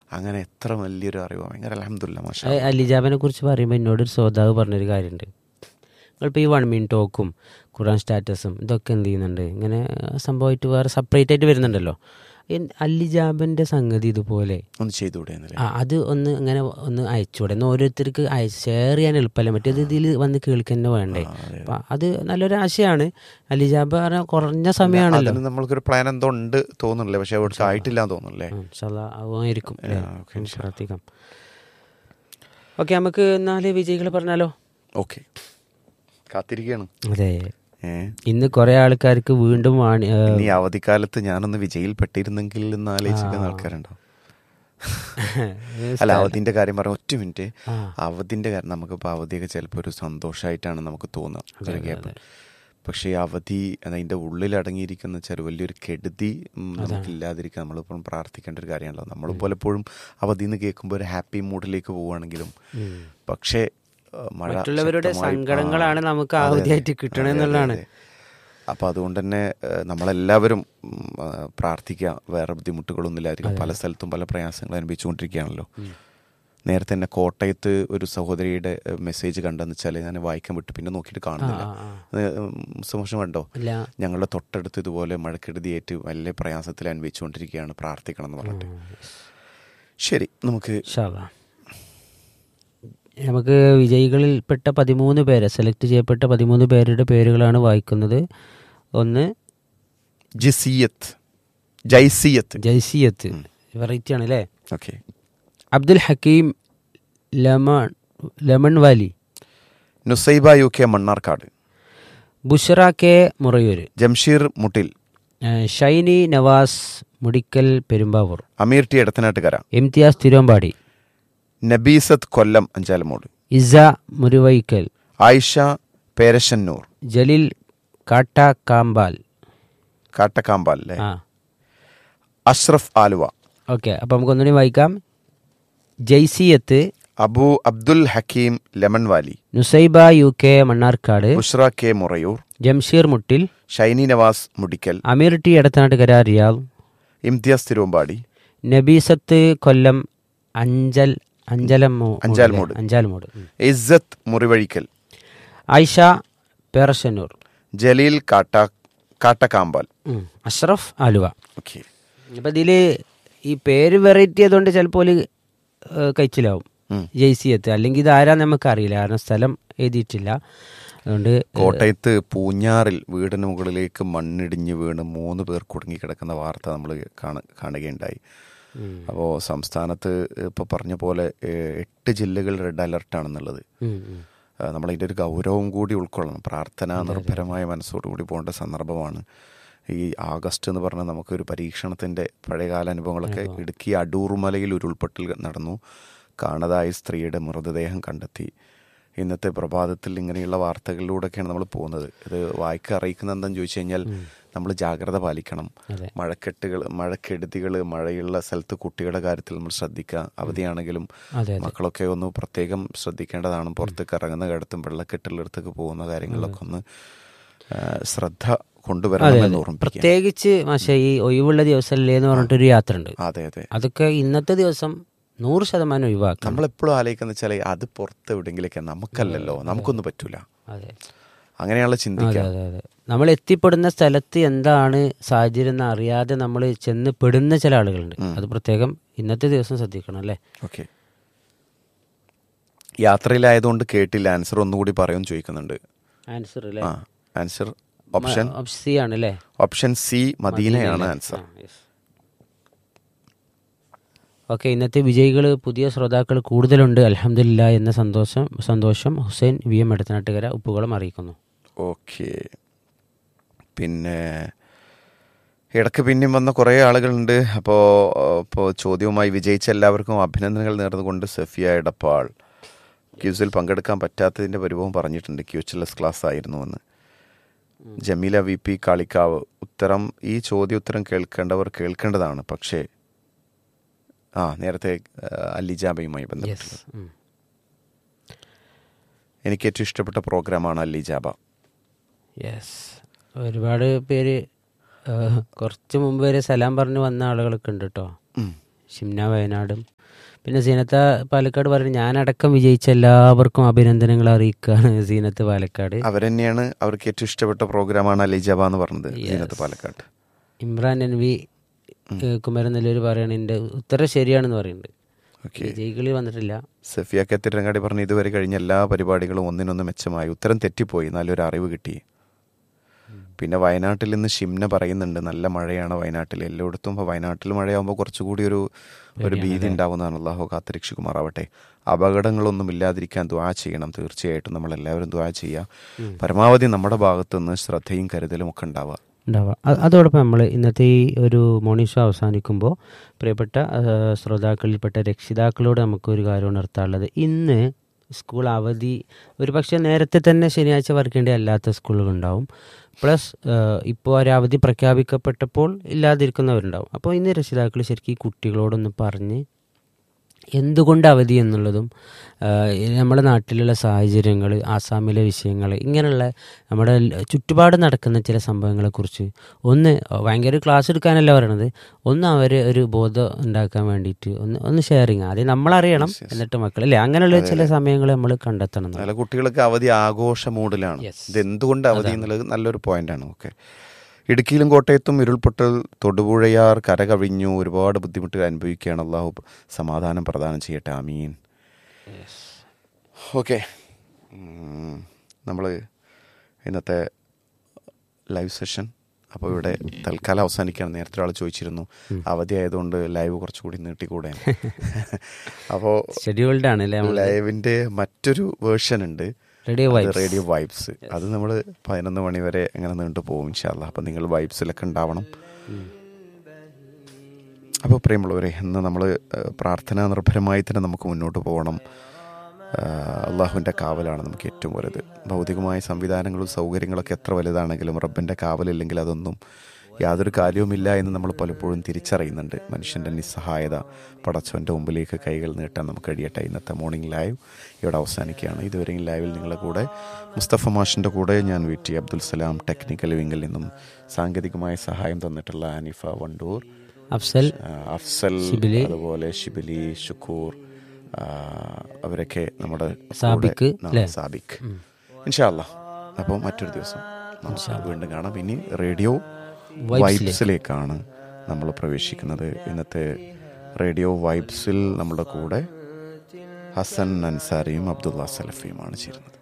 അങ്ങനെ എത്ര വലിയൊരു അറിവ് ഭയങ്കര അലഹമില്ല മാഷ ഏ, അലിജാബിനെ കുറിച്ച് പറയുമ്പോൾ എന്നോട് ഒരു ശ്രോതാവ് പറഞ്ഞൊരു കാര്യമുണ്ട് നിങ്ങളിപ്പോൾ ഈ വൺ മിൻ ടോക്കും ഖുറാൻ സ്റ്റാറ്റസും ഇതൊക്കെ എന്ത് ചെയ്യുന്നുണ്ട് ഇങ്ങനെ സംഭവമായിട്ട് വേറെ സെപ്പറേറ്റ് ആയിട്ട് വരുന്നുണ്ടല്ലോ എൻ- അല്ലിജാബിൻ്റെ സംഗതി ഇതുപോലെ ഒന്ന് ചെയ്തുകൂടെ എന്നല്ലേ ആ അത് ഒന്ന് അങ്ങനെ ഒന്ന് അയച്ചുകൂടെ എന്നാൽ ഓരോരുത്തർക്ക് അയ ഷെയർ ചെയ്യാൻ എളുപ്പമല്ല മറ്റേത് ഇതിൽ വന്ന് കേൾക്കുക തന്നെ വേണ്ടേ അപ്പം അത് നല്ലൊരു ആശയമാണ് അലിജാബ് പറഞ്ഞാൽ കുറഞ്ഞ സമയമാണല്ലോ അതിന് നമ്മൾക്കൊരു പ്ലാൻ എന്തോ ഉണ്ട് തോന്നുന്നില്ലേ പക്ഷെ അവിടുത്തെ ആയിട്ടില്ല എന്ന് തോന്നുന്നില്ലേ ഉം, ഇൻഷാല്ലാ ആവുമായിരിക്കും അല്ലേ? ആ, ഓക്കേ, നമുക്ക് പ്രാർത്ഥിക്കാം ഓക്കെ നമുക്ക് നാല് വിജയികൾ പറഞ്ഞാലോ ഓക്കെ കാത്തിരിക്കുകയാണ് അതെ ഏ ഇന്ന് കുറെ ആൾക്കാർക്ക് വീണ്ടും വാണി- ഏ, ഇനി അവധിക്കാലത്ത് ഞാനൊന്ന് വിജയിൽ പെട്ടിരുന്നെങ്കിൽ എന്ന് ആലോചിക്കുന്ന ആൾക്കാരുണ്ടോ അല്ല അവധിന്റെ കാര്യം പറഞ്ഞ ഒറ്റ മിനിറ്റ് ആ. അവധിന്റെ കാര്യം നമുക്കിപ്പോൾ അവധിയൊക്കെ ചിലപ്പോൾ ഒരു സന്തോഷമായിട്ടാണ് നമുക്ക് തോന്നുക ഒരു ഗ്യാപ്പ് പക്ഷേ ഈ അവധി അതിൻ്റെ ഉള്ളിൽ അടങ്ങിയിരിക്കുന്ന ചെറിയ വലിയൊരു കെടുതി ഉം, നമുക്കില്ലാതിരിക്കാൻ നമ്മളിപ്പം പ്രാർത്ഥിക്കേണ്ട ഒരു കാര്യമാണല്ലോ നമ്മൾ പലപ്പോഴും അവധി എന്ന് കേൾക്കുമ്പോൾ ഒരു ഹാപ്പി മൂഡിലേക്ക് പോവുകയാണെങ്കിലും പക്ഷേ ആ, മഴ മറ്റുള്ളവരുടെ ശക്തമായി- സങ്കടങ്ങളാണ് ആ, നമുക്ക് അതെ, അതെ. അവധിയായിട്ട് കിട്ടണത് അതെ, അതെ, എന്നുള്ളതാണ്. അതെ. അപ്പൊ അതുകൊണ്ട് തന്നെ ഏഹ്, നമ്മളെല്ലാവരും ഉം, ആ, പ്രാർത്ഥിക്കുക വേറെ ബുദ്ധിമുട്ടുകളൊന്നും ഇല്ലായിരിക്കും പല സ്ഥലത്തും പല പ്രയാസങ്ങൾ അനുഭവിച്ചുകൊണ്ടിരിക്കുകയാണല്ലോ നേരത്തെ തന്നെ കോട്ടയത്ത് ഒരു സഹോദരിയുടെ ഏഹ്, മെസ്സേജ് കണ്ടെന്ന് വെച്ചാൽ ഞാൻ വായിക്കാൻ വിട്ടു പിന്നെ നോക്കിയിട്ട് കാണുന്നില്ല ആ, അത്, ഉം, സുമോഷം കണ്ടോ ഇല്ല ഞങ്ങളുടെ തൊട്ടടുത്ത് ഇതുപോലെ മഴക്കെടുതിയേറ്റ് വലിയ പ്രയാസത്തിൽ അനുഭവിച്ചുകൊണ്ടിരിക്കുകയാണ് പ്രാർത്ഥിക്കണം എന്ന് പറഞ്ഞിട്ട് ശരി നമുക്ക് ഇൻഷാല്ലാ. നമുക്ക് വിജയികളിൽപ്പെട്ട പതിമൂന്ന് പേര് സെലക്ട് ചെയ്യപ്പെട്ട പതിമൂന്ന് പേരുടെ പേരുകളാണ് വായിക്കുന്നത് ഒന്ന് ജിസിയത്ത് ജൈസിയത്ത് ജൈസിയത്ത് വെറൈറ്റി ആണ് അല്ലേ okay Abdul Hakeem lemon lemon valley Nusaiba U K Mannarkkad Bushra K Murayur Jamsheer Muttil ഏഹ് ഷൈനി നവാസ് മുടിക്കൽ പെരുമ്പാവൂർ അമീർ ടി എടത്തനാട്ടുകര ഇംതിയാസ് തിരുവമ്പാടി നബീസത്ത് കൊല്ലം അഞ്ചാലമൂട് ഇസ മുരുവൈക്കൽ ആയിഷ പേരശന്നൂർ ജലീൽ കാട്ട കാമ്പാൽ കാട്ടക്കാമ്പാൽ അല്ലേ ആ അഷ്റഫ് ആലുവ ഓക്കെ അപ്പം നമുക്ക് ഒന്നുകൂടി വായിക്കാം Jaisiyath Abu Abdul Hakeem lemon valley Nusaiba U K Mannarkkad Bushra K Murayur Jamsheer Muttil Shiny Navas Mudikkal Ameer T Edathanattukara Riyadh Imthiyas Thiruvambadi Nabeesath Kollam Anchal അഞ്ചലമോ അഞ്ചാൽമൂട്. അഞ്ചാൽമൂട് ഉം. ഇസ്സത്ത് മുറിവഴിക്കൽ ആയിഷ പേറശന്നൂർ ജലീൽ കാട്ട കാട്ടക്കാമ്പാൽ ഉം. അഷ്റഫ് ആലുവ ഓക്കെ അപ്പം ഇതിൽ ഈ പേര് വെറൈറ്റി ആയതുകൊണ്ട് ചിലപ്പോൾ കഴിച്ചിലാവും ഉം. ജയ്സിയത്ത് അല്ലെങ്കിൽ ഇത് ആരാന്ന് നമുക്കറിയില്ല കാരണം സ്ഥലം എഴുതിയിട്ടില്ല അതുകൊണ്ട് കോട്ടയത്ത് പൂഞ്ഞാറിൽ വീടിന് മുകളിലേക്ക് മണ്ണിടിഞ്ഞ് വീണ് മൂന്ന് പേർ കുടുങ്ങിക്കിടക്കുന്ന വാർത്ത നമ്മൾ കാണുകയുണ്ടായി അപ്പോൾ സംസ്ഥാനത്ത് ഇപ്പോൾ പറഞ്ഞ പോലെ ഏഹ്, എട്ട് ജില്ലകൾ റെഡ് അലർട്ടാണെന്നുള്ളത് ഉം, ഉം. നമ്മളതിൻ്റെ ഒരു ഗൗരവം കൂടി ഉൾക്കൊള്ളണം പ്രാർത്ഥന നിർഭരമായ മനസ്സോടുകൂടി പോകേണ്ട സന്ദർഭമാണ് ഈ ആഗസ്റ്റ് എന്ന് പറഞ്ഞാൽ നമുക്കൊരു പരീക്ഷണത്തിൻ്റെ പഴയകാല അനുഭവങ്ങളൊക്കെ ഇടുക്കി അടൂർമലയിൽ ഉരുൾപൊട്ടൽ നടന്നു കാണാതായ സ്ത്രീയുടെ മൃതദേഹം കണ്ടെത്തി ഇന്നത്തെ പ്രഭാതത്തിൽ ഇങ്ങനെയുള്ള വാർത്തകളിലൂടെയൊക്കെയാണ് നമ്മൾ പോകുന്നത് ഇത് വായിക്ക അറിയിക്കുന്ന എന്താണെന്ന് ചോദിച്ചു കഴിഞ്ഞാൽ നമ്മൾ ജാഗ്രത പാലിക്കണം അതെ. മഴക്കെട്ടുകൾ മഴക്കെടുതികൾ മഴയുള്ള സ്ഥലത്ത് കുട്ടികളുടെ കാര്യത്തിൽ നമ്മൾ ശ്രദ്ധിക്കുക അവധിയാണെങ്കിലും അതെ അതെ മക്കളൊക്കെ ഒന്ന് പ്രത്യേകം ശ്രദ്ധിക്കേണ്ടതാണ് പുറത്തേക്ക് ഇറങ്ങുന്ന കിടത്തും വെള്ളക്കെട്ടുള്ളിടത്തേക്ക് പോകുന്ന കാര്യങ്ങളിലൊക്കെ ഒന്ന് ആ, ശ്രദ്ധ കൊണ്ടുവരണമെന്ന് ഓർമ്മിപ്പിക്കുക പ്രത്യേകിച്ച് മാഷെ ഈ ഒഴിവുള്ള ദിവസമല്ലേ എന്ന് പറഞ്ഞിട്ടൊരു യാത്ര ഉണ്ട് അതെ അതെ അതൊക്കെ ഇന്നത്തെ ദിവസം നൂറ് ശതമാനം ഒഴിവാക്കണം നമ്മളെപ്പോഴും ആലോചിക്കുന്ന വെച്ചാൽ അത് പുറത്ത് എവിടെയെങ്കിലൊക്കെ നമുക്കല്ലല്ലോ നമുക്കൊന്നും പറ്റൂല അതെ അങ്ങനെയുള്ള അതെ ചിന്തിക്കുക അതെ അതെ നമ്മൾ എത്തിപ്പെടുന്ന സ്ഥലത്ത് എന്താണ് സാഹചര്യം എന്ന് അറിയാതെ നമ്മൾ ചെന്ന് പെടുന്ന ചില ആളുകളുണ്ട് അത് പ്രത്യേകം ഇന്നത്തെ ദിവസം ശ്രദ്ധിക്കണം അല്ലേ ഓക്കെ യാത്രയിലായതുകൊണ്ട് കേട്ടില്ല ആൻസർ ഒന്നുകൂടി പറയുമെന്ന് ചോദിക്കുന്നുണ്ട് ആൻസർ അല്ലേ ആ ആൻസർ ഓപ്ഷൻ സി ആണ് അല്ലേ ഓപ്ഷൻ സി മദീനയാണ് ആൻസർ ഓക്കെ ഇന്നത്തെ വിജയികൾ പുതിയ ശ്രോതാക്കൾ കൂടുതലുണ്ട് അലഹമില്ല എന്ന സന്തോഷം സന്തോഷം ഹുസൈൻ വി എം എടത്തനാട്ടുകര ഉപ്പുകുളം അറിയിക്കുന്നു ഓക്കെ പിന്നെ ഇടയ്ക്ക് പിന്നെയും വന്ന കുറേ ആളുകളുണ്ട് അപ്പോൾ ഇപ്പോൾ ചോദ്യവുമായി വിജയിച്ച എല്ലാവർക്കും അഭിനന്ദനങ്ങൾ നേർന്നുകൊണ്ട് സഫിയ എടപ്പാൾ ക്യൂസിൽ പങ്കെടുക്കാൻ പറ്റാത്തതിൻ്റെ പരിഭവം പറഞ്ഞിട്ടുണ്ട് ക്യൂച്ച്ലെസ് ക്ലാസ് ആയിരുന്നുവെന്ന് ജമീല വി പി കാളിക്കാവ് ഉത്തരം ഈ ചോദ്യോത്തരം കേൾക്കേണ്ടവർ കേൾക്കേണ്ടതാണ് പക്ഷേ ആ നേരത്തെ ആ, അല്ലിജാബയുമായി ബന്ധപ്പെട്ട് യെസ് എനിക്ക് ഏറ്റവും ഇഷ്ടപ്പെട്ട പ്രോഗ്രാമാണ് അല്ലിജാബ യെസ് ഒരുപാട് പേര് ആ, കുറച്ച് മുമ്പ് വരെ സലാം പറഞ്ഞ് വന്ന ആളുകളൊക്കെ ഉണ്ട് കേട്ടോ ഉം. ഷിംന വയനാടും പിന്നെ സീനത്ത പാലക്കാട് പറയുന്നത് ഞാനടക്കം വിജയിച്ച എല്ലാവർക്കും അഭിനന്ദനങ്ങൾ അറിയിക്കുകയാണ് സീനത്ത് പാലക്കാട് അവരെന്നെയാണ് അവർക്ക് ഏറ്റവും ഇഷ്ടപ്പെട്ട പ്രോഗ്രാമാണ് അലിജബ എന്ന് പറഞ്ഞത് ഇതിനകത്ത് പാലക്കാട് ഇമ്രാൻ എൻ വി കുമരൻ നെല്ലൂർ പറയണ എൻ്റെ ഉത്തരം ശരിയാണെന്ന് പറയുന്നുണ്ട് ഓക്കെ വിജയികളിൽ വന്നിട്ടില്ല സഫിയ കത്തിരങ്ങാടി പറഞ്ഞ ഇതുവരെ കഴിഞ്ഞ എല്ലാ പരിപാടികളും ഒന്നിനൊന്ന് മെച്ചമായി ഉത്തരം തെറ്റിപ്പോയി നല്ലൊരു അറിവ് കിട്ടി പിന്നെ വയനാട്ടിൽ നിന്ന് ഷിംന പറയുന്നുണ്ട് നല്ല മഴയാണ് വയനാട്ടിൽ എല്ലായിടത്തും ഇപ്പോൾ വയനാട്ടിൽ മഴയാകുമ്പോൾ കുറച്ചുകൂടി ഒരു ഒരു ഭീതി ഉണ്ടാവുന്നതാണ് അള്ളാഹു കാത്തിരക്ഷിക്കുമാറാവട്ടെ അപകടങ്ങളൊന്നും ഇല്ലാതിരിക്കാൻ ദ്വാ ചെയ്യണം തീർച്ചയായിട്ടും നമ്മൾ എല്ലാവരും ദ്വാ ചെയ്യുക പരമാവധി നമ്മുടെ ഭാഗത്തു നിന്ന് ശ്രദ്ധയും കരുതലും ഒക്കെ ഉണ്ടാവുക ഉണ്ടാവുക അ- അതോടൊപ്പം നമ്മൾ ഇന്നത്തെ ഈ ഒരു മോർണിംഗ് ഷോ അവസാനിക്കുമ്പോൾ പ്രിയപ്പെട്ട ആ, ശ്രോതാക്കളിൽപ്പെട്ട രക്ഷിതാക്കളോട് നമുക്ക് ഒരു കാര്യം ഉണർത്താനുള്ളത് ഇന്ന് സ്കൂൾ അവധി ഒരു പക്ഷേ നേരത്തെ തന്നെ ശനിയാഴ്ച വർക്കേണ്ടി അല്ലാത്ത സ്കൂളുകളുണ്ടാവും പ്ലസ് ഇപ്പോൾ ഒരു അവധി പ്രഖ്യാപിക്കപ്പെട്ടപ്പോൾ ഇല്ലാതിരിക്കുന്നവരുണ്ടാവും അപ്പോൾ ഇന്ന് രക്ഷിതാക്കൾ ശരിക്കും ഈ കുട്ടികളോടൊന്ന് പറഞ്ഞ് എന്തുകൊണ്ട് അവധി എന്നുള്ളതും ആ, നമ്മുടെ നാട്ടിലുള്ള സാഹചര്യങ്ങൾ ആസാമിലെ വിഷയങ്ങൾ ഇങ്ങനെയുള്ള നമ്മുടെ ല- ചുറ്റുപാട് നടക്കുന്ന ചില സംഭവങ്ങളെക്കുറിച്ച് ഒന്ന് ഭയങ്കര ക്ലാസ് എടുക്കാനല്ല പറയണത് ഒന്ന് അവർ ഒരു ബോധം ഉണ്ടാക്കാൻ വേണ്ടിയിട്ട് ഒന്ന് ഒന്ന് ഷെയറിങ് ആദ്യം നമ്മളറിയണം എന്നിട്ട് മക്കൾ അല്ലേ അങ്ങനെയുള്ള ചില സമയങ്ങൾ നമ്മൾ കണ്ടെത്തണം നല്ല കുട്ടികൾക്ക് അവധി ആഘോഷ മൂഡിലാണ് ഇത് എന്തുകൊണ്ട് അവധി എന്നുള്ളത് നല്ലൊരു പോയിന്റാണ് ഓക്കെ ഇടുക്കിയിലും കോട്ടയത്തും ഉരുൾപൊട്ടൽ തൊടുപുഴയാർ കരകവിഞ്ഞു ഒരുപാട് ബുദ്ധിമുട്ടുകൾ അനുഭവിക്കുകയാണ് അള്ളാഹു സമാധാനം പ്രദാനം ചെയ്യട്ടെ ആമീൻ ഓക്കെ നമ്മൾ ഇന്നത്തെ ലൈവ് സെഷൻ അപ്പോൾ ഇവിടെ തൽക്കാലം അവസാനിക്കുകയാണ് നേരത്തെ ഒരാൾ ചോദിച്ചിരുന്നു അവധി ആയതുകൊണ്ട് ലൈവ് കുറച്ചുകൂടി നീട്ടിക്കൂടെ അപ്പോൾ ഷെഡ്യൂൾഡ് ആണ് അല്ലേ നമ്മൾ ലൈവിന്റെ മറ്റൊരു വേർഷൻ ഉണ്ട് റേഡിയോ വൈബ്സ്. റേഡിയോ വൈബ്സ് അത് നമ്മൾ പതിനൊന്ന് മണി വരെ അങ്ങനെ നീണ്ടു പോകും ഇൻഷാല്ല അപ്പം നിങ്ങൾ വൈബ്സിലൊക്കെ ഉണ്ടാവണം അപ്പോൾ പ്രിയമുള്ളവരെ ഇന്ന് നമ്മൾ പ്രാർത്ഥനാ നിർഭരമായി തന്നെ നമുക്ക് മുന്നോട്ട് പോകണം അള്ളാഹുവിൻ്റെ കാവലാണ് നമുക്ക് ഏറ്റവും വലുത് ഭൗതികമായ സംവിധാനങ്ങളും സൗകര്യങ്ങളൊക്കെ എത്ര വലുതാണെങ്കിലും റബ്ബിൻ്റെ കാവലില്ലെങ്കിൽ അതൊന്നും യാതൊരു കാര്യവുമില്ല എന്ന് നമ്മൾ പലപ്പോഴും തിരിച്ചറിയുന്നുണ്ട് മനുഷ്യൻ്റെ നിസ്സഹായത പടച്ചവൻ്റെ മുമ്പിലേക്ക് കൈകൾ നീട്ടാൻ നമുക്ക് കഴിയട്ടെ ഇന്നത്തെ മോർണിംഗ് ലൈവ് ഇവിടെ അവസാനിക്കുകയാണ് ഇതുവരെയും ലൈവിൽ നിങ്ങളുടെ കൂടെ മുസ്തഫ മാഷിൻ്റെ കൂടെ ഞാൻ V T Abdul Salam technical വിങ്ങിൽ നിന്നും സാങ്കേതികമായ സഹായം തന്നിട്ടുള്ള അനിഫ വണ്ടൂർ അഫ്സൽ ആ, അഫ്സൽ ഷിബിലി. അതുപോലെ ഷിബിലി ഷുക്കൂർ ആ, അവരൊക്കെ നമ്മുടെ കൂടെ- സാബിക്ക്, ആ, ല്ലേ? സാബിക്ക് ഇൻഷാല്ല അപ്പോൾ മറ്റൊരു ദിവസം നമുക്ക് വീണ്ടും കാണാം ഇനി റേഡിയോ വൈബ്സിലേക്കാണ് നമ്മൾ പ്രവേശിക്കുന്നത് ഇന്നത്തെ റേഡിയോ വൈബ്സിൽ നമ്മുടെ കൂടെ ഹസൻ അൻസാരിയും അബ്ദുള്ള സലഫിയുമാണ് ചേരുന്നത്